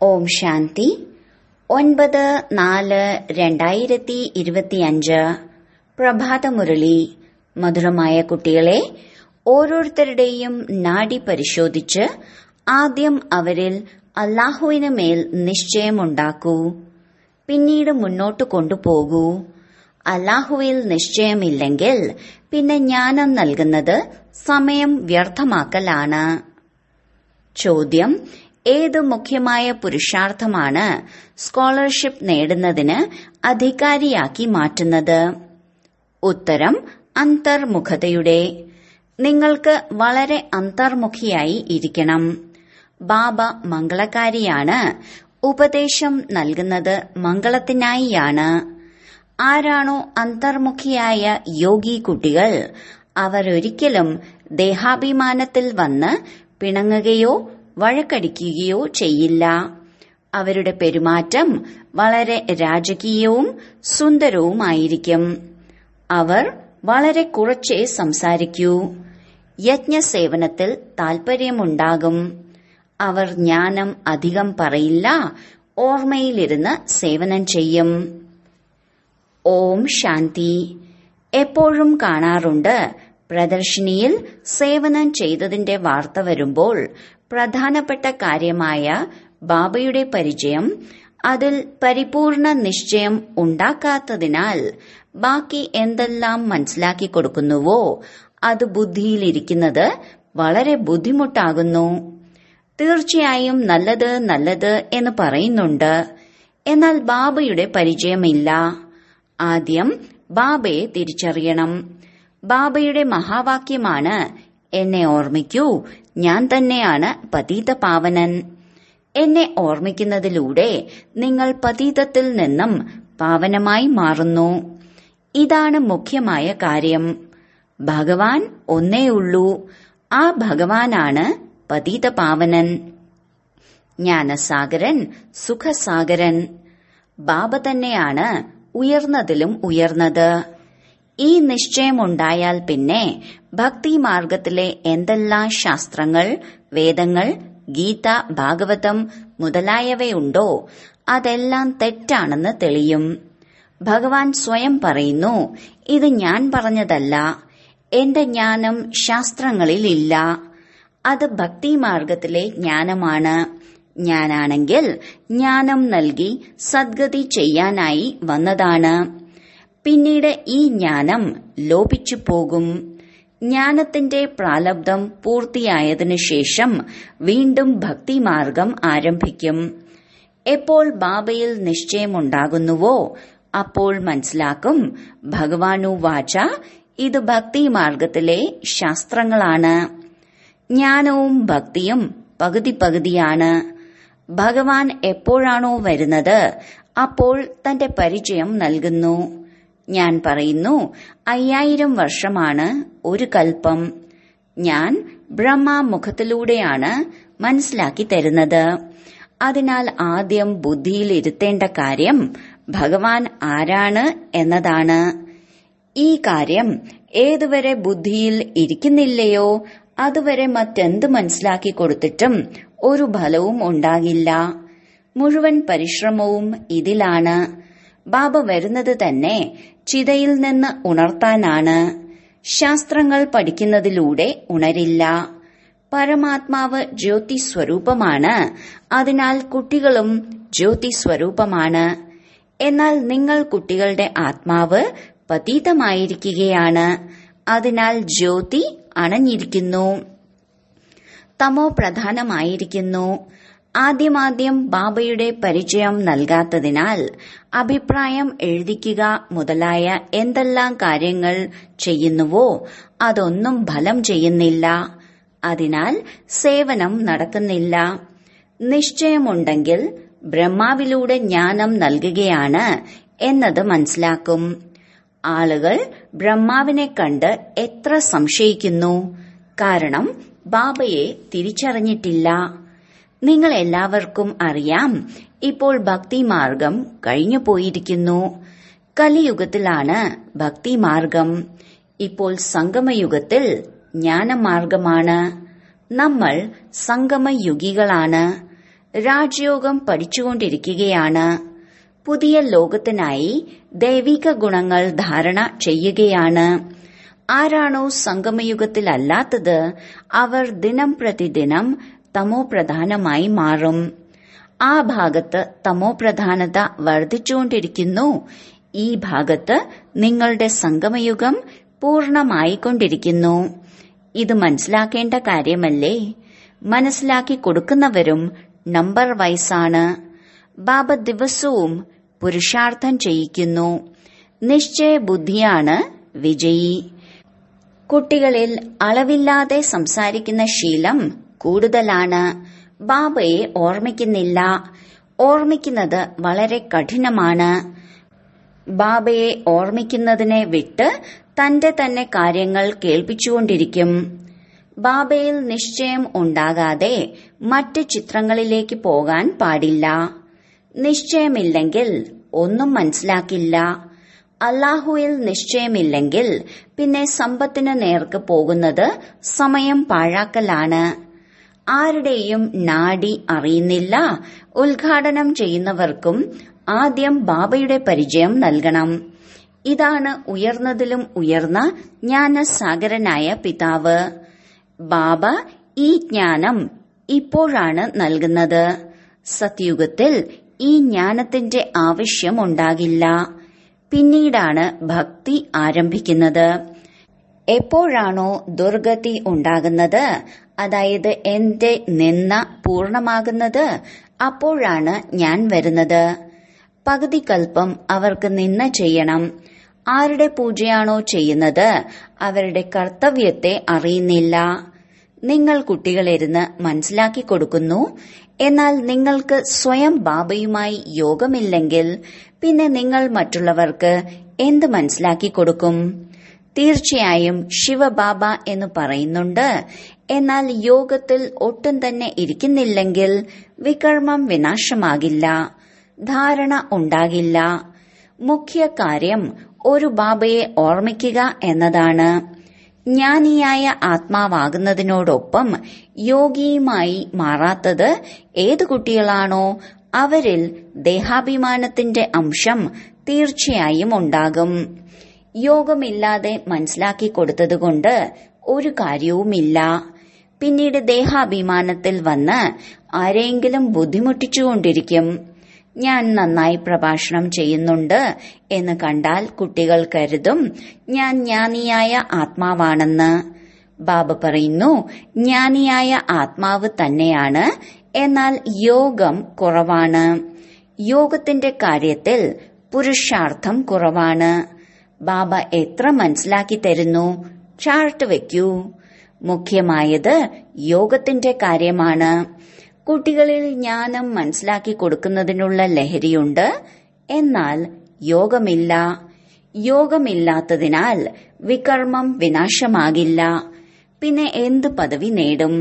ഓം ശാന്തി ഒൻപത് നാല് രണ്ടായിരത്തി ഇരുപത്തിയഞ്ച് പ്രഭാതമുരളി മധുരമായ കുട്ടികളെ ഓരോരുത്തരുടെയും നാഡി പരിശോധിച്ച് ആദ്യം അവരിൽ അല്ലാഹുവിന് മേൽ നിശ്ചയമുണ്ടാക്കൂ പിന്നീട് മുന്നോട്ട് കൊണ്ടുപോകൂ അല്ലാഹുവിൽ നിശ്ചയമില്ലെങ്കിൽ പിന്നെ ജ്ഞാനം നൽകുന്നത് സമയം വ്യർത്ഥമാക്കലാണ് ചോദ്യം ഏത് മുഖ്യമായ പുരുഷാർത്ഥമാണ് സ്കോളർഷിപ്പ് നേടുന്നതിന് അധികാരിയാക്കി മാറ്റുന്നത് ഉത്തരം അന്തർമുഖതയുടെ നിങ്ങൾക്ക് വളരെ അന്തർമുഖിയായി ഇരിക്കണം ബാബ മംഗളകാരിയാണ് ഉപദേശം നൽകുന്നത് മംഗളത്തിനായിയാണ് ആരാണോ അന്തർമുഖിയായ യോഗി കുട്ടികൾ അവരൊരിക്കലും ദേഹാഭിമാനത്തിൽ വന്ന് പിണങ്ങുകയോ വഴക്കടിക്കുകയോ ചെയ്യില്ല അവരുടെ പെരുമാറ്റം വളരെ രാജകീയവും സുന്ദരവുമായിരിക്കും അവർ വളരെ കുറച്ചേ സംസാരിക്കൂ യജ്ഞസേവനത്തിൽ താൽപര്യമുണ്ടാകും അവർ ജ്ഞാനം അധികം പറയില്ല ഓർമ്മയിലിരുന്ന് സേവനം ചെയ്യും ഓം ശാന്തി എപ്പോഴും കാണാറുണ്ട് പ്രദർശിനിയിൽ സേവനം ചെയ്തതിന്റെ വാർത്ത വരുമ്പോൾ പ്രധാനപ്പെട്ട കാര്യമായ ബാബയുടെ പരിചയം അതിൽ പരിപൂർണ നിശ്ചയം ഉണ്ടാക്കാത്തതിനാൽ ബാക്കി എന്തെല്ലാം മനസ്സിലാക്കി കൊടുക്കുന്നുവോ അത് ബുദ്ധിയിലിരിക്കുന്നത് വളരെ ബുദ്ധിമുട്ടാകുന്നു തീർച്ചയായും നല്ലത് നല്ലത് എന്ന് പറയുന്നുണ്ട് എന്നാൽ ബാബയുടെ പരിചയമില്ല ആദ്യം ബാബയെ തിരിച്ചറിയണം ബാബയുടെ മഹാവാക്യമാണ് എന്നെ ഓർമ്മിക്കൂ ഞാൻ തന്നെയാണ് പതീത പാവനൻ എന്നെ ഓർമ്മിക്കുന്നതിലൂടെ നിങ്ങൾ പതീതത്തിൽ നിന്നും പാവനമായി മാറുന്നു ഇതാണ് മുഖ്യമായ കാര്യം ഭഗവാൻ ഒന്നേയുള്ളൂ ആ ഭഗവാനാണ് പതീത പാവനൻ ജ്ഞാനസാഗരൻ സുഖസാഗരൻ ബാബ തന്നെയാണ് ഉയർന്നതിലും ഉയർന്നത് ഈ നിശ്ചയമുണ്ടായാൽ പിന്നെ ഭക്തി മാർഗത്തിലെ എന്തെല്ലാം ശാസ്ത്രങ്ങൾ വേദങ്ങൾ ഗീത ഭാഗവതം മുതലായവയുണ്ടോ അതെല്ലാം തെറ്റാണെന്ന് തെളിയും ഭഗവാൻ സ്വയം പറയുന്നു ഇത് ഞാൻ പറഞ്ഞതല്ല എന്റെ ജ്ഞാനം ശാസ്ത്രങ്ങളിലില്ല അത് ഭക്തി മാർഗത്തിലെ ജ്ഞാനമാണ് ഞാനാണെങ്കിൽ ജ്ഞാനം നൽകി സദ്ഗതി ചെയ്യാനായി വന്നതാണ് പിന്നീട് ഈ ജ്ഞാനം ലോപിച്ചു പോകും ജ്ഞാനത്തിന്റെ പ്രാലബ്ധം പൂർത്തിയായതിനു ശേഷം വീണ്ടും ഭക്തിമാർഗം ആരംഭിക്കും എപ്പോൾ ബാബയിൽ നിശ്ചയമുണ്ടാകുന്നുവോ അപ്പോൾ മനസ്സിലാക്കും ഭഗവാനു വാച ഇത് ഭക്തി മാർഗത്തിലെ ശാസ്ത്രങ്ങളാണ് ജ്ഞാനവും ഭക്തിയും പകുതി പകുതിയാണ് ഭഗവാൻ എപ്പോഴാണോ വരുന്നത് അപ്പോൾ തന്റെ പരിചയം നൽകുന്നു ഞാൻ പറയുന്നു അയ്യായിരം വർഷമാണ് ഒരു കൽപ്പം ഞാൻ ബ്രഹ്മമുഖത്തിലൂടെയാണ് മനസ്സിലാക്കി തരുന്നത് അതിനാൽ ആദ്യം ബുദ്ധിയിൽ ഇരുത്തേണ്ട കാര്യം ഭഗവാൻ ആരാണ് എന്നതാണ് ഈ കാര്യം ഏതുവരെ ബുദ്ധിയിൽ ഇരിക്കുന്നില്ലയോ അതുവരെ മറ്റെന്ത് മനസ്സിലാക്കി കൊടുത്തിട്ടും ഒരു ഫലവും ഉണ്ടാകില്ല മുഴുവൻ പരിശ്രമവും ഇതിലാണ് ബാബ വരുന്നത് തന്നെ ചിതയിൽ നിന്ന് ഉണർത്താനാണ് ശാസ്ത്രങ്ങൾ പഠിക്കുന്നതിലൂടെ ഉണരില്ല പരമാത്മാവ് ജ്യോതി സ്വരൂപമാണ് അതിനാൽ കുട്ടികളും ജ്യോതി സ്വരൂപമാണ് എന്നാൽ നിങ്ങൾ കുട്ടികളുടെ ആത്മാവ് പതീതമായിരിക്കുകയാണ് അതിനാൽ ജ്യോതി അണഞ്ഞിരിക്കുന്നു തമോ പ്രധാനമായിരിക്കുന്നു ആദ്യമാദ്യം ബാബയുടെ പരിചയം നൽകാത്തതിനാൽ അഭിപ്രായം എഴുതിക്കുക മുതലായ എന്തെല്ലാം കാര്യങ്ങൾ ചെയ്യുന്നുവോ അതൊന്നും ഫലം ചെയ്യുന്നില്ല അതിനാൽ സേവനം നടക്കുന്നില്ല നിശ്ചയമുണ്ടെങ്കിൽ ബ്രഹ്മാവിലൂടെ ജ്ഞാനം നൽകുകയാണ് എന്നത് മനസ്സിലാക്കും ആളുകൾ ബ്രഹ്മാവിനെ കണ്ട് എത്ര സംശയിക്കുന്നു കാരണം ബാബയെ തിരിച്ചറിഞ്ഞിട്ടില്ല നിങ്ങൾ എല്ലാവർക്കും അറിയാം ഇപ്പോൾ ഭക്തിമാർഗം കഴിഞ്ഞു പോയിരിക്കുന്നു കലിയുഗത്തിലാണ് ഭക്തിമാർഗം ഇപ്പോൾ സംഗമയുഗത്തിൽ ജ്ഞാനമാർഗമാണ് നമ്മൾ സംഗമയുഗികളാണ് രാജയോഗം പഠിച്ചുകൊണ്ടിരിക്കുകയാണ് പുതിയ ലോകത്തിനായി ദൈവിക ഗുണങ്ങൾ ധാരണ ചെയ്യുകയാണ് ആരാണോ സംഗമയുഗത്തിലല്ലാത്തത് അവർ ദിനം പ്രതിദിനം തമോ പ്രധാനമായി മാറും ആ ഭാഗത്ത് തമോ പ്രധാനത വർദ്ധിച്ചുകൊണ്ടിരിക്കുന്നു ഈ ഭാഗത്ത് നിങ്ങളുടെ സംഗമയുഗം പൂർണമായിക്കൊണ്ടിരിക്കുന്നു ഇത് മനസ്സിലാക്കേണ്ട കാര്യമല്ലേ മനസ്സിലാക്കി കൊടുക്കുന്നവരും നമ്പർ വൈസാണ് ബാബ ദിവസവും പുരുഷാർത്ഥം ചെയ്യിക്കുന്നു നിശ്ചയ ബുദ്ധിയാണ് വിജയി കുട്ടികളിൽ അളവില്ലാതെ സംസാരിക്കുന്ന ശീലം കൂടുതലാണ് ബാബയെ ഓർമ്മിക്കുന്നില്ല ഓർമ്മിക്കുന്നത് വളരെ കഠിനമാണ് ബാബയെ ഓർമ്മിക്കുന്നതിനെ വിട്ട് തന്റെ തന്നെ കാര്യങ്ങൾ കേൾപ്പിച്ചുകൊണ്ടിരിക്കും ബാബയിൽ നിശ്ചയം ഉണ്ടാകാതെ മറ്റ് ചിത്രങ്ങളിലേക്ക് പോകാൻ പാടില്ല നിശ്ചയമില്ലെങ്കിൽ ഒന്നും മനസ്സിലാക്കില്ല അല്ലാഹുവിൽ നിശ്ചയമില്ലെങ്കിൽ പിന്നെ സമ്പത്തിന് നേർക്ക് പോകുന്നത് സമയം പാഴാക്കലാണ് ആരുടെയും നാഡി അറിയുന്നില്ല ഉദ്ഘാടനം ചെയ്യുന്നവർക്കും ആദ്യം ബാബയുടെ പരിചയം നൽകണം ഇതാണ് ഉയർന്നതിലും ഉയർന്ന ജ്ഞാനസാഗരനായ പിതാവ് ബാബ ഈ ജ്ഞാനം ഇപ്പോഴാണ് നൽകുന്നത് സത്യുഗത്തിൽ ഈ ജ്ഞാനത്തിന്റെ ആവശ്യം ഉണ്ടാകില്ല പിന്നീടാണ് ഭക്തി ആരംഭിക്കുന്നത് എപ്പോഴാണോ ദുർഗതി ഉണ്ടാകുന്നത് അതായത് എന്റെ നിന്ന പൂർണമാകുന്നത് അപ്പോഴാണ് ഞാൻ വരുന്നത് പകുതി കൽപ്പം അവർക്ക് നിന്ന ചെയ്യണം ആരുടെ പൂജയാണോ ചെയ്യുന്നത് അവരുടെ കർത്തവ്യത്തെ അറിയുന്നില്ല നിങ്ങൾ കുട്ടികളിരുന്ന് മനസ്സിലാക്കി കൊടുക്കുന്നു എന്നാൽ നിങ്ങൾക്ക് സ്വയം ബാബയുമായി യോഗമില്ലെങ്കിൽ പിന്നെ നിങ്ങൾ മറ്റുള്ളവർക്ക് എന്ത് മനസ്സിലാക്കി കൊടുക്കും തീർച്ചയായും ശിവബാബ എന്ന് പറയുന്നുണ്ട് എന്നാൽ യോഗത്തിൽ ഒട്ടും തന്നെ ഇരിക്കുന്നില്ലെങ്കിൽ വികർമ്മം വിനാശമാകില്ല ധാരണ ഉണ്ടാകില്ല മുഖ്യ കാര്യം ഒരു ബാബയെ ഓർമ്മിക്കുക എന്നതാണ് ജ്ഞാനിയായ ആത്മാവാകുന്നതിനോടൊപ്പം യോഗിയുമായി മാറാത്തത് ഏതു കുട്ടികളാണോ അവരിൽ ദേഹാഭിമാനത്തിന്റെ അംശം തീർച്ചയായും ഉണ്ടാകും യോഗമില്ലാതെ മനസ്സിലാക്കി കൊടുത്തതുകൊണ്ട് ഒരു കാര്യവുമില്ല പിന്നീട് ദേഹാഭിമാനത്തിൽ വന്ന് ആരെങ്കിലും ബുദ്ധിമുട്ടിച്ചുകൊണ്ടിരിക്കും ഞാൻ നന്നായി പ്രഭാഷണം ചെയ്യുന്നുണ്ട് എന്ന് കണ്ടാൽ കുട്ടികൾ കരുതും ഞാൻ ജ്ഞാനിയായ ആത്മാവാണെന്ന് ബാബ പറയുന്നു ജ്ഞാനിയായ ആത്മാവ് തന്നെയാണ് എന്നാൽ യോഗം കുറവാണ് യോഗത്തിന്റെ കാര്യത്തിൽ പുരുഷാർത്ഥം കുറവാണ് ബാബ എത്ര മനസ്സിലാക്കി തരുന്നു ചാർട്ട് വെക്കൂ മുഖ്യമായത് യോഗത്തിന്റെ കാര്യമാണ് കുട്ടികളിൽ ജ്ഞാനം മനസ്സിലാക്കി കൊടുക്കുന്നതിനുള്ള ലഹരിയുണ്ട് എന്നാൽ യോഗമില്ല യോഗമില്ലാത്തതിനാൽ വികർമ്മം വിനാശമാകില്ല പിന്നെ എന്ത് പദവി നേടും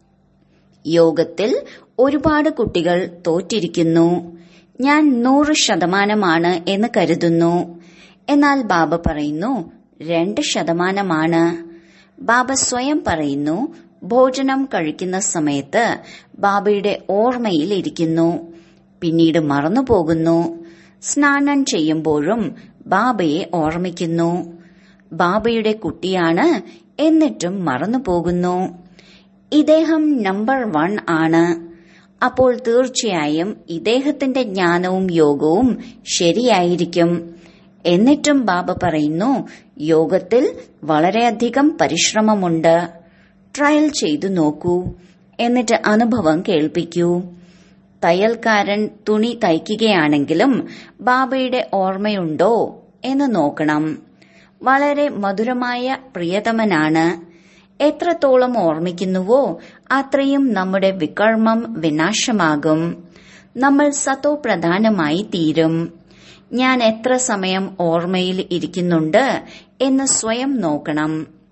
യോഗത്തിൽ ഒരുപാട് കുട്ടികൾ തോറ്റിരിക്കുന്നു ഞാൻ നൂറ് ശതമാനമാണ് എന്ന് കരുതുന്നു എന്നാൽ ബാബ പറയുന്നു രണ്ട് ശതമാനമാണ് ബാബ സ്വയം പറയുന്നു ഭോജനം കഴിക്കുന്ന സമയത്ത് ബാബയുടെ ഓർമ്മയിൽ ഇരിക്കുന്നു പിന്നീട് മറന്നുപോകുന്നു സ്നാനം ചെയ്യുമ്പോഴും ബാബയെ ഓർമ്മിക്കുന്നു ബാബയുടെ കുട്ടിയാണ് എന്നിട്ടും മറന്നുപോകുന്നു ഇദ്ദേഹം നമ്പർ വൺ ആണ് അപ്പോൾ തീർച്ചയായും ഇദ്ദേഹത്തിന്റെ ജ്ഞാനവും യോഗവും ശരിയായിരിക്കും എന്നിട്ടും ബാബ പറയുന്നു യോഗത്തിൽ വളരെയധികം പരിശ്രമമുണ്ട് ട്രയൽ ചെയ്തു നോക്കൂ എന്നിട്ട് അനുഭവം കേൾപ്പിക്കൂ തയ്യൽക്കാരൻ തുണി തയ്ക്കുകയാണെങ്കിലും ബാബയുടെ ഓർമ്മയുണ്ടോ എന്ന് നോക്കണം വളരെ മധുരമായ പ്രിയതമനാണ് എത്രത്തോളം ഓർമ്മിക്കുന്നുവോ അത്രയും നമ്മുടെ വികർമ്മം വിനാശമാകും നമ്മൾ സത്തോ പ്രധാനമായി തീരും ഞാൻ എത്ര സമയം ഓർമ്മയിൽ ഇരിക്കുന്നുണ്ട് എന്ന് സ്വയം നോക്കണം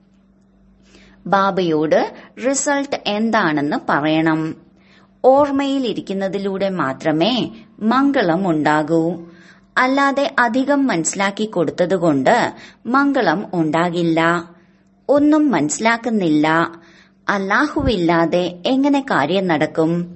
ബാബയോട് റിസൾട്ട് എന്താണെന്ന് പറയണം ഓർമ്മയിൽ ഇരിക്കുന്നതിലൂടെ മാത്രമേ മംഗളം ഉണ്ടാകൂ അല്ലാതെ അധികം മനസ്സിലാക്കി കൊടുത്തതുകൊണ്ട് മംഗളം ഉണ്ടാകില്ല ഒന്നും മനസ്സിലാക്കുന്നില്ല അല്ലാഹുവില്ലാതെ എങ്ങനെ കാര്യം നടക്കും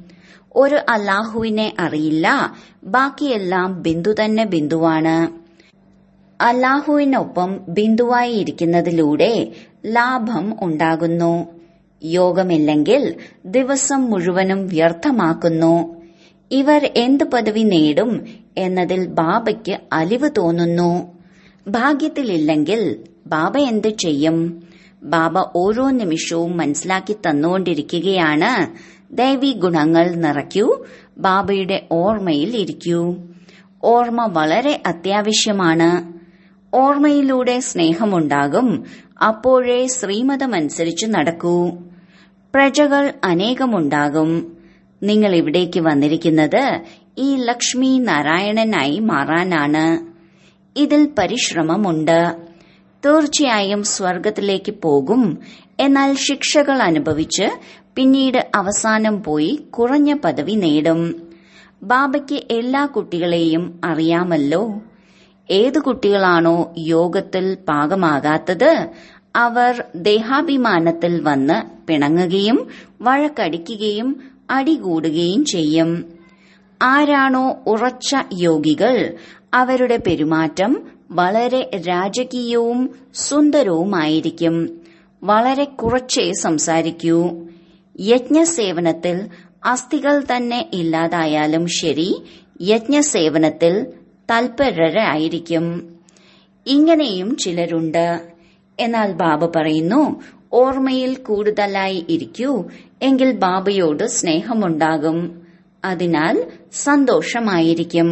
ഒരു അല്ലാഹുവിനെ അറിയില്ല ബാക്കിയെല്ലാം ബിന്ദു തന്നെ ബിന്ദുവാണ് അല്ലാഹുവിനൊപ്പം ബിന്ദുവായി ഇരിക്കുന്നതിലൂടെ ലാഭം ഉണ്ടാകുന്നു യോഗമില്ലെങ്കിൽ ദിവസം മുഴുവനും വ്യർത്ഥമാക്കുന്നു ഇവർ എന്ത് പദവി നേടും എന്നതിൽ ബാബയ്ക്ക് അലിവ് തോന്നുന്നു ഭാഗ്യത്തിലില്ലെങ്കിൽ ബാബ എന്ത് ചെയ്യും ബാബ ഓരോ നിമിഷവും മനസ്സിലാക്കി തന്നുകൊണ്ടിരിക്കുകയാണ് ദൈവി ഗുണങ്ങൾ നിറയ്ക്കൂ ബാബയുടെ ഓർമ്മയിൽ ഇരിക്കൂ ഓർമ്മ വളരെ അത്യാവശ്യമാണ് ഓർമ്മയിലൂടെ സ്നേഹമുണ്ടാകും അപ്പോഴേ ശ്രീമതമനുസരിച്ച് നടക്കൂ പ്രജകൾ അനേകമുണ്ടാകും നിങ്ങൾ ഇവിടേക്ക് വന്നിരിക്കുന്നത് ഈ ലക്ഷ്മി നാരായണനായി മാറാനാണ് ഇതിൽ പരിശ്രമമുണ്ട് തീർച്ചയായും സ്വർഗത്തിലേക്ക് പോകും എന്നാൽ ശിക്ഷകൾ അനുഭവിച്ച് പിന്നീട് അവസാനം പോയി കുറഞ്ഞ പദവി നേടും ബാബയ്ക്ക് എല്ലാ കുട്ടികളെയും അറിയാമല്ലോ ഏത് കുട്ടികളാണോ യോഗത്തിൽ പാകമാകാത്തത് അവർ ദേഹാഭിമാനത്തിൽ വന്ന് പിണങ്ങുകയും വഴക്കടിക്കുകയും അടികൂടുകയും ചെയ്യും ആരാണോ ഉറച്ച യോഗികൾ അവരുടെ പെരുമാറ്റം വളരെ രാജകീയവും സുന്ദരവുമായിരിക്കും വളരെ കുറച്ചേ സംസാരിക്കൂ യജ്ഞസേവനത്തിൽ അസ്ഥികൾ തന്നെ ഇല്ലാതായാലും ശരി യജ്ഞസേവനത്തിൽ തൽപരരായിരിക്കും ഇങ്ങനെയും ചിലരുണ്ട് എന്നാൽ ബാബ പറയുന്നു ഓർമ്മയിൽ കൂടുതലായി ഇരിക്കൂ എങ്കിൽ ബാബയോട് സ്നേഹമുണ്ടാകും അതിനാൽ സന്തോഷമായിരിക്കും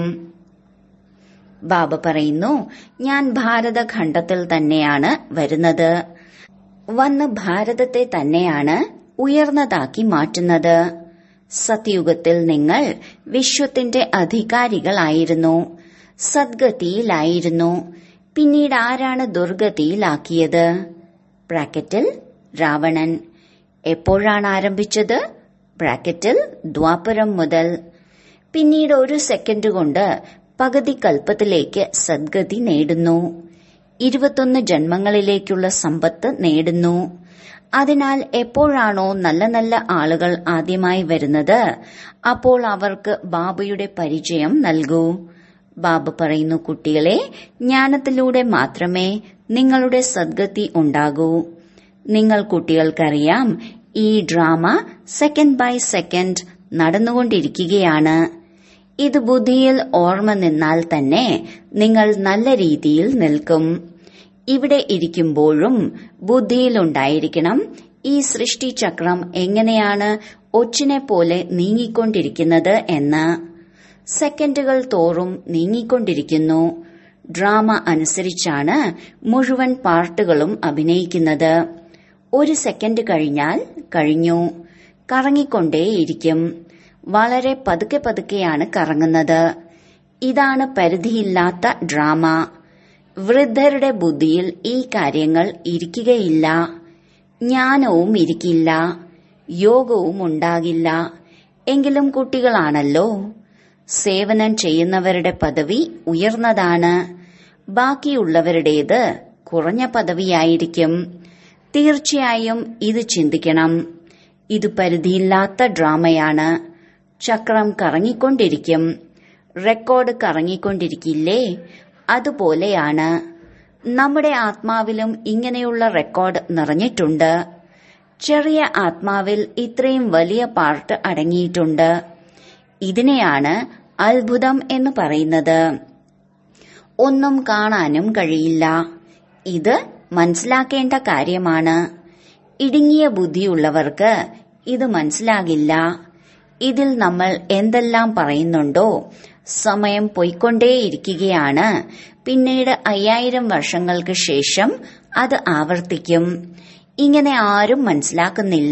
ബാബ പറയുന്നു ഞാൻ ഭാരതഖണ്ഡത്തിൽ തന്നെയാണ് വരുന്നത് വന്ന് ഭാരതത്തെ തന്നെയാണ് ഉയർന്നതാക്കി മാറ്റുന്നത് സത്യുഗത്തിൽ നിങ്ങൾ വിശ്വത്തിന്റെ അധികാരികളായിരുന്നു സദ്ഗതിയിലായിരുന്നു പിന്നീട് ആരാണ് ദുർഗതിയിലാക്കിയത് ബ്രാക്കറ്റിൽ രാവണൻ എപ്പോഴാണ് ആരംഭിച്ചത് ബ്രാക്കറ്റിൽ ദ്വാപരം മുതൽ പിന്നീട് ഒരു സെക്കൻഡ് കൊണ്ട് പകുതി കൽപ്പത്തിലേക്ക് സദ്ഗതി നേടുന്നു ഇരുപത്തൊന്ന് ജന്മങ്ങളിലേക്കുള്ള സമ്പത്ത് നേടുന്നു അതിനാൽ എപ്പോഴാണോ നല്ല നല്ല ആളുകൾ ആദ്യമായി വരുന്നത് അപ്പോൾ അവർക്ക് ബാബയുടെ പരിചയം നൽകൂ ബാബ പറയുന്നു കുട്ടികളെ ജ്ഞാനത്തിലൂടെ മാത്രമേ നിങ്ങളുടെ സദ്ഗതി ഉണ്ടാകൂ നിങ്ങൾ കുട്ടികൾക്കറിയാം ഈ ഡ്രാമ സെക്കൻഡ് ബൈ സെക്കൻഡ് നടന്നുകൊണ്ടിരിക്കുകയാണ് ഇത് ബുദ്ധിയിൽ ഓർമ്മ നിന്നാൽ തന്നെ നിങ്ങൾ നല്ല രീതിയിൽ നിൽക്കും ഇവിടെ ഇരിക്കുമ്പോഴും ബുദ്ധിയിലുണ്ടായിരിക്കണം ഈ സൃഷ്ടിചക്രം എങ്ങനെയാണ് ഒച്ചിനെ പോലെ നീങ്ങിക്കൊണ്ടിരിക്കുന്നത് എന്ന് സെക്കൻഡുകൾ തോറും നീങ്ങിക്കൊണ്ടിരിക്കുന്നു ഡ്രാമ അനുസരിച്ചാണ് മുഴുവൻ പാർട്ടുകളും അഭിനയിക്കുന്നത് ഒരു സെക്കൻഡ് കഴിഞ്ഞാൽ കഴിഞ്ഞു കറങ്ങിക്കൊണ്ടേയിരിക്കും വളരെ പതുക്കെ പതുക്കെയാണ് കറങ്ങുന്നത് ഇതാണ് പരിധിയില്ലാത്ത ഡ്രാമ വൃദ്ധരുടെ ബുദ്ധിയിൽ ഈ കാര്യങ്ങൾ ഇരിക്കുകയില്ല ജ്ഞാനവും ഇരിക്കില്ല യോഗവും ഉണ്ടാകില്ല എങ്കിലും കുട്ടികളാണല്ലോ സേവനം ചെയ്യുന്നവരുടെ പദവി ഉയർന്നതാണ് ബാക്കിയുള്ളവരുടേത് കുറഞ്ഞ പദവിയായിരിക്കും തീർച്ചയായും ഇത് ചിന്തിക്കണം ഇത് പരിധിയില്ലാത്ത ഡ്രാമയാണ് ചക്രം കറങ്ങിക്കൊണ്ടിരിക്കും റെക്കോർഡ് കറങ്ങിക്കൊണ്ടിരിക്കില്ലേ അതുപോലെയാണ് നമ്മുടെ ആത്മാവിലും ഇങ്ങനെയുള്ള റെക്കോർഡ് നിറഞ്ഞിട്ടുണ്ട് ചെറിയ ആത്മാവിൽ ഇത്രയും വലിയ പാർട്ട് അടങ്ങിയിട്ടുണ്ട് ഇതിനെയാണ് അത്ഭുതം എന്ന് പറയുന്നത് ഒന്നും കാണാനും കഴിയില്ല ഇത് മനസ്സിലാക്കേണ്ട കാര്യമാണ് ഇടുങ്ങിയ ബുദ്ധിയുള്ളവർക്ക് ഇത് മനസ്സിലാകില്ല ഇതിൽ നമ്മൾ എന്തെല്ലാം പറയുന്നുണ്ടോ സമയം പൊയ്ക്കൊണ്ടേയിരിക്കുകയാണ് പിന്നീട് അയ്യായിരം വർഷങ്ങൾക്ക് ശേഷം അത് ആവർത്തിക്കും ഇങ്ങനെ ആരും മനസ്സിലാക്കുന്നില്ല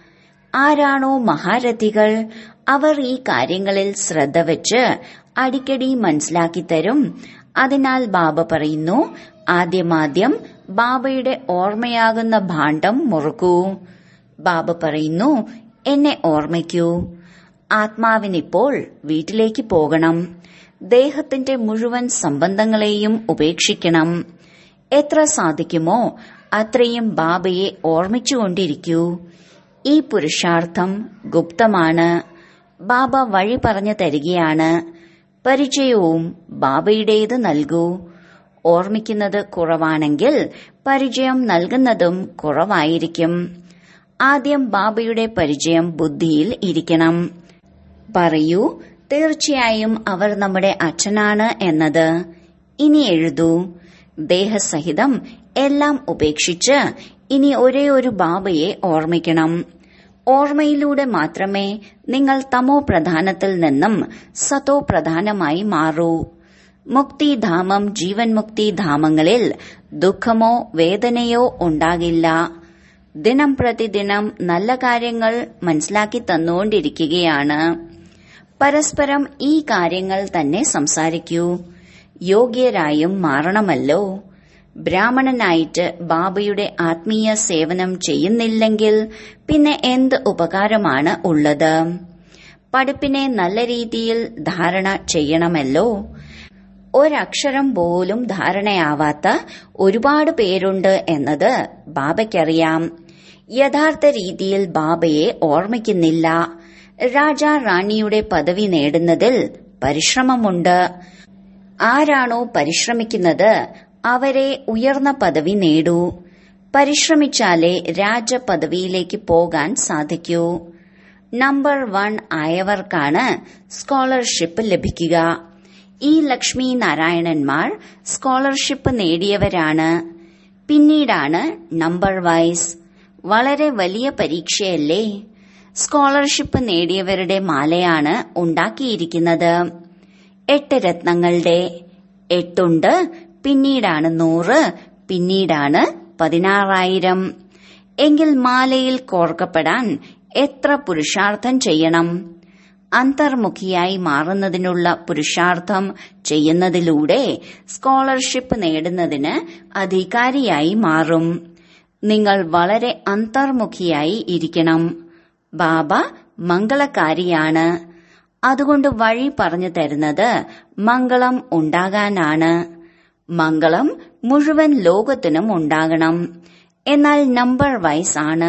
ആരാണോ മഹാരഥികൾ അവർ ഈ കാര്യങ്ങളിൽ ശ്രദ്ധ വെച്ച് അടിക്കടി മനസ്സിലാക്കി തരും അതിനാൽ ബാബ പറയുന്നു ആദ്യമാദ്യം ബാബയുടെ ഓർമ്മയാകുന്ന ഭാണ്ഡം മുറുക്കൂ ബാബ പറയുന്നു എന്നെ ഓർമ്മിക്കൂ ആത്മാവിനിപ്പോൾ വീട്ടിലേക്ക് പോകണം ദേഹത്തിന്റെ മുഴുവൻ സംബന്ധങ്ങളെയും ഉപേക്ഷിക്കണം എത്ര സാധിക്കുമോ അത്രയും ബാബയെ ഓർമ്മിച്ചുകൊണ്ടിരിക്കൂ ഈ പുരുഷാർത്ഥം ഗുപ്തമാണ് ബാബ വഴി പറഞ്ഞു തരികയാണ് പരിചയവും ബാബയുടേത് നൽകൂ ഓർമ്മിക്കുന്നത് കുറവാണെങ്കിൽ പരിചയം നൽകുന്നതും കുറവായിരിക്കും ആദ്യം ബാബയുടെ പരിചയം ബുദ്ധിയിൽ ഇരിക്കണം പറയൂ തീർച്ചയായും അവർ നമ്മുടെ അച്ഛനാണ് എന്നത് ഇനി എഴുതൂ ദേഹസഹിതം എല്ലാം ഉപേക്ഷിച്ച് ഇനി ഒരേ ഒരു ബാബയെ ഓർമ്മിക്കണം ഓർമ്മയിലൂടെ മാത്രമേ നിങ്ങൾ തമോ പ്രധാനത്തിൽ നിന്നും സതോ പ്രധാനമായി മാറൂ മുക്തിധാമം ജീവൻ മുക്തിധാമങ്ങളിൽ ദുഃഖമോ വേദനയോ ഉണ്ടാകില്ല ദിനം പ്രതിദിനം നല്ല കാര്യങ്ങൾ മനസ്സിലാക്കി തന്നുകൊണ്ടിരിക്കുകയാണ് പരസ്പരം ഈ കാര്യങ്ങൾ തന്നെ സംസാരിക്കൂ യോഗ്യരായും മാറണമല്ലോ ബ്രാഹ്മണനായിട്ട് ബാബയുടെ ആത്മീയ സേവനം ചെയ്യുന്നില്ലെങ്കിൽ പിന്നെ എന്ത് ഉപകാരമാണ് ഉള്ളത് പഠിപ്പിനെ നല്ല രീതിയിൽ ധാരണ ചെയ്യണമല്ലോ ഒരക്ഷരം പോലും ധാരണയാവാത്ത ഒരുപാട് പേരുണ്ട് എന്നത് ബാബയ്ക്കറിയാം യഥാർത്ഥ രീതിയിൽ ബാബയെ ഓർമ്മിക്കുന്നില്ല രാജാ റാണിയുടെ പദവി നേടുന്നതിൽ പരിശ്രമമുണ്ട് ആരാണോ പരിശ്രമിക്കുന്നത് അവരെ ഉയർന്ന പദവി നേടൂ പരിശ്രമിച്ചാലേ രാജപദവിയിലേക്ക് പോകാൻ സാധിക്കൂ നമ്പർ വൺ ആയവർക്കാണ് സ്കോളർഷിപ്പ് ലഭിക്കുക ഈ ലക്ഷ്മി നാരായണന്മാർ സ്കോളർഷിപ്പ് നേടിയവരാണ് പിന്നീടാണ് നമ്പർ വൈസ് വളരെ വലിയ പരീക്ഷയല്ലേ സ്കോളർഷിപ്പ് നേടിയവരുടെ മാലയാണ് ഉണ്ടാക്കിയിരിക്കുന്നത് എട്ട് രത്നങ്ങളുടെ എട്ടുണ്ട് പിന്നീടാണ് നൂറ് പിന്നീടാണ് പതിനാറായിരം എങ്കിൽ മാലയിൽ കോർക്കപ്പെടാൻ എത്ര പുരുഷാർത്ഥം ചെയ്യണം അന്തർമുഖിയായി മാറുന്നതിനുള്ള പുരുഷാർത്ഥം ചെയ്യുന്നതിലൂടെ സ്കോളർഷിപ്പ് നേടുന്നതിന് അധികാരിയായി മാറും നിങ്ങൾ വളരെ അന്തർമുഖിയായി ഇരിക്കണം ബാബ മംഗളകാരിയാണ് അതുകൊണ്ട് വഴി പറഞ്ഞു തരുന്നത് മംഗളം ഉണ്ടാകാനാണ് മംഗളം മുഴുവൻ ലോകത്തിനും ഉണ്ടാകണം എന്നാൽ നമ്പർ വൈസ് ആണ്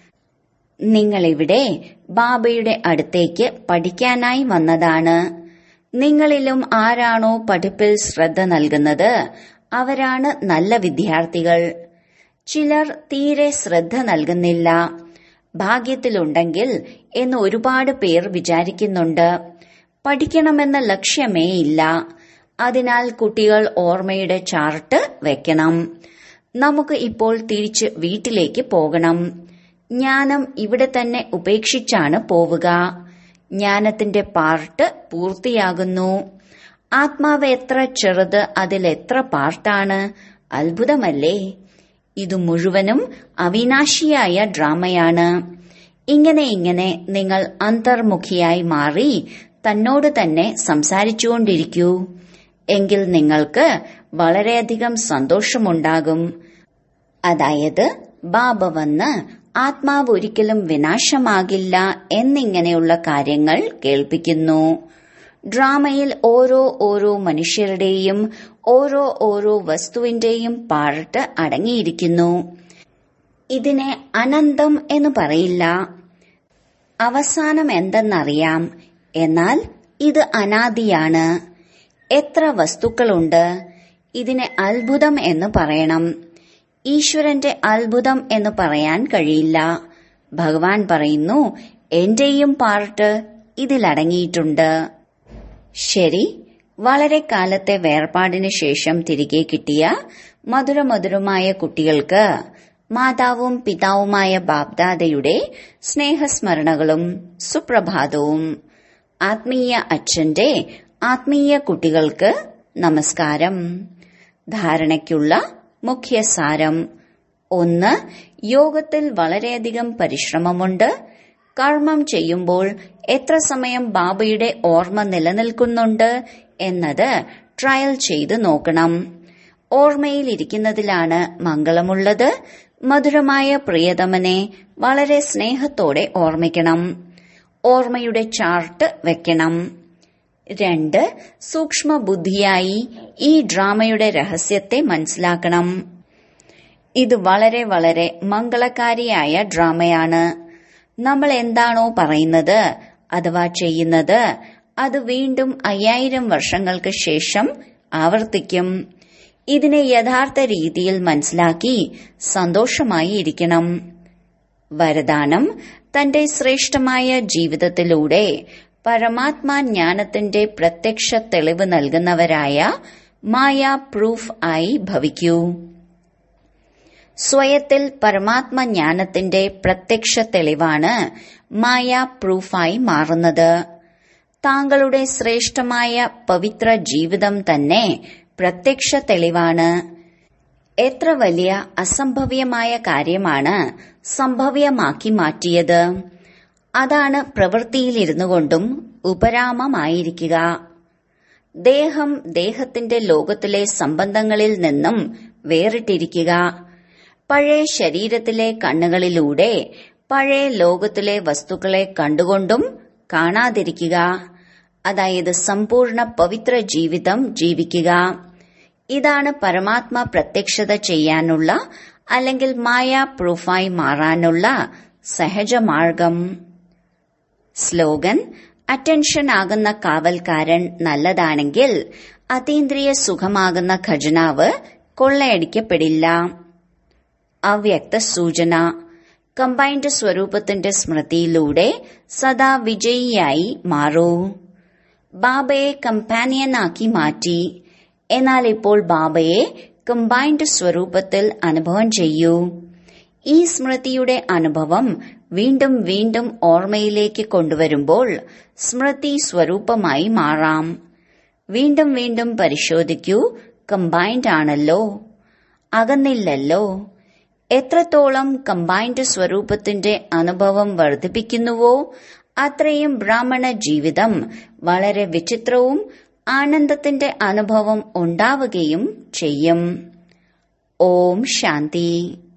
നിങ്ങളിവിടെ ബാബയുടെ അടുത്തേക്ക് പഠിക്കാനായി വന്നതാണ് നിങ്ങളിലും ആരാണോ പഠിപ്പിൽ ശ്രദ്ധ നൽകുന്നത് അവരാണ് നല്ല വിദ്യാർത്ഥികൾ ചിലർ തീരെ ശ്രദ്ധ നൽകുന്നില്ല ഭാഗ്യത്തിലുണ്ടെങ്കിൽ എന്ന് ഒരുപാട് പേർ വിചാരിക്കുന്നുണ്ട് പഠിക്കണമെന്ന ലക്ഷ്യമേ ഇല്ല അതിനാൽ കുട്ടികൾ ഓർമ്മയുടെ ചാർട്ട് വെക്കണം നമുക്ക് ഇപ്പോൾ തിരിച്ച് വീട്ടിലേക്ക് പോകണം ജ്ഞാനം ഇവിടെ തന്നെ ഉപേക്ഷിച്ചാണ് പോവുക ജ്ഞാനത്തിന്റെ പാർട്ട് പൂർത്തിയാകുന്നു ആത്മാവ് എത്ര ചെറുത് അതിൽ എത്ര പാർട്ടാണ് അത്ഭുതമല്ലേ ഇത് മുഴുവനും അവിനാശിയായ ഡ്രാമയാണ് ഇങ്ങനെ ഇങ്ങനെ നിങ്ങൾ അന്തർമുഖിയായി മാറി തന്നോട് തന്നെ സംസാരിച്ചുകൊണ്ടിരിക്കൂ എങ്കിൽ നിങ്ങൾക്ക് വളരെയധികം സന്തോഷമുണ്ടാകും അതായത് ബാബ വന്ന് ആത്മാവ് ഒരിക്കലും വിനാശമാകില്ല എന്നിങ്ങനെയുള്ള കാര്യങ്ങൾ കേൾപ്പിക്കുന്നു ഡ്രാമയിൽ ഓരോ ഓരോ മനുഷ്യരുടെയും ഓരോ ഓരോ വസ്തുവിന്റെയും പാർട്ട് അടങ്ങിയിരിക്കുന്നു ഇതിനെ അനന്തം എന്ന് പറയില്ല അവസാനം എന്തെന്നറിയാം എന്നാൽ ഇത് അനാദിയാണ് എത്ര വസ്തുക്കളുണ്ട് ഇതിനെ അത്ഭുതം എന്ന് പറയണം ഈശ്വരന്റെ അത്ഭുതം എന്ന് പറയാൻ കഴിയില്ല ഭഗവാൻ പറയുന്നു എന്റെയും പാർട്ട് ഇതിലടങ്ങിയിട്ടുണ്ട് ശരി വളരെ കാലത്തെ വേർപാടിന് ശേഷം തിരികെ കിട്ടിയ മധുരമധുരമായ കുട്ടികൾക്ക് മാതാവും പിതാവുമായ ബാബ്ദാദയുടെ സ്നേഹസ്മരണകളും സുപ്രഭാതവും ആത്മീയ അച്ഛന്റെ ആത്മീയ കുട്ടികൾക്ക് നമസ്കാരം ധാരണയ്ക്കുള്ള മുഖ്യ സാരം ഒന്ന് യോഗത്തിൽ വളരെയധികം പരിശ്രമമുണ്ട് കർമ്മം ചെയ്യുമ്പോൾ എത്ര സമയം ബാബയുടെ ഓർമ്മ നിലനിൽക്കുന്നുണ്ട് എന്നത് ട്രയൽ ചെയ്ത് നോക്കണം ഓർമ്മയിൽ ഇരിക്കുന്നതിലാണ് മംഗളമുള്ളത് മധുരമായ പ്രിയതമനെ വളരെ സ്നേഹത്തോടെ ഓർമ്മിക്കണം ഓർമ്മയുടെ ചാർട്ട് വെക്കണം രണ്ട് സൂക്ഷ്മ ബുദ്ധിയായി ഈ ഡ്രാമയുടെ രഹസ്യത്തെ മനസ്സിലാക്കണം ഇത് വളരെ വളരെ മംഗളകാരിയായ ഡ്രാമയാണ് നമ്മൾ എന്താണോ പറയുന്നത് അഥവാ ചെയ്യുന്നത് അത് വീണ്ടും അയ്യായിരം വർഷങ്ങൾക്ക് ശേഷം ആവർത്തിക്കും ഇതിനെ യഥാർത്ഥ രീതിയിൽ മനസ്സിലാക്കി സന്തോഷമായി ഇരിക്കണം വരദാനം തന്റെ ശ്രേഷ്ഠമായ ജീവിതത്തിലൂടെ പരമാത്മാ ജ്ഞാനത്തിന്റെ പ്രത്യക്ഷ തെളിവ് നൽകുന്നവരായ മായ പ്രൂഫ് ആയി ഭവിക്കൂ സ്വയത്തിൽ പരമാത്മ ജ്ഞാനത്തിന്റെ പ്രത്യക്ഷ തെളിവാണ് മായ പ്രൂഫായി മാറുന്നത് താങ്കളുടെ ശ്രേഷ്ഠമായ പവിത്ര ജീവിതം തന്നെ പ്രത്യക്ഷ തെളിവാണ് എത്ര വലിയ അസംഭവ്യമായ കാര്യമാണ് സംഭവ്യമാക്കി മാറ്റിയത് അതാണ് പ്രവൃത്തിയിലിരുന്നു കൊണ്ടും ഉപരാമമായിരിക്കുക ദേഹം ദേഹത്തിന്റെ ലോകത്തിലെ സംബന്ധങ്ങളിൽ നിന്നും വേറിട്ടിരിക്കുക പഴയ ശരീരത്തിലെ കണ്ണുകളിലൂടെ പഴയ ലോകത്തിലെ വസ്തുക്കളെ കണ്ടുകൊണ്ടും കാണാതിരിക്കുക അതായത് സമ്പൂർണ്ണ പവിത്ര ജീവിതം ജീവിക്കുക ഇതാണ് പരമാത്മ പ്രത്യക്ഷത ചെയ്യാനുള്ള അല്ലെങ്കിൽ മായ പ്രൂഫായി മാറാനുള്ള സഹജമാർഗം സ്ലോഗൻ അറ്റൻഷൻ ആകുന്ന കാവൽക്കാരൻ നല്ലതാണെങ്കിൽ അതീന്ദ്രിയ സുഖമാകുന്ന ഖജനാവ് കൊള്ളയടിക്കപ്പെടില്ല അവ്യക്ത സൂചന കമ്പൈൻഡ് സ്വരൂപത്തിന്റെ സ്മൃതിയിലൂടെ സദാ വിജയിയായി മാറൂ ബാബയെ കമ്പാനിയനാക്കി മാറ്റി എന്നാൽ ഇപ്പോൾ ബാബയെ കമ്പൈൻഡ് സ്വരൂപത്തിൽ അനുഭവം ചെയ്യൂ ഈ സ്മൃതിയുടെ അനുഭവം വീണ്ടും വീണ്ടും ഓർമ്മയിലേക്ക് കൊണ്ടുവരുമ്പോൾ സ്മൃതി സ്വരൂപമായി മാറാം വീണ്ടും വീണ്ടും പരിശോധിക്കൂ കമ്പൈൻഡ് ആണല്ലോ അകന്നില്ലല്ലോ എത്രത്തോളം കമ്പൈൻഡ് സ്വരൂപത്തിന്റെ അനുഭവം വർദ്ധിപ്പിക്കുന്നുവോ അത്രയും ബ്രാഹ്മണ ജീവിതം വളരെ വിചിത്രവും ആനന്ദത്തിന്റെ അനുഭവം ഉണ്ടാവുകയും ചെയ്യും ഓം ശാന്തി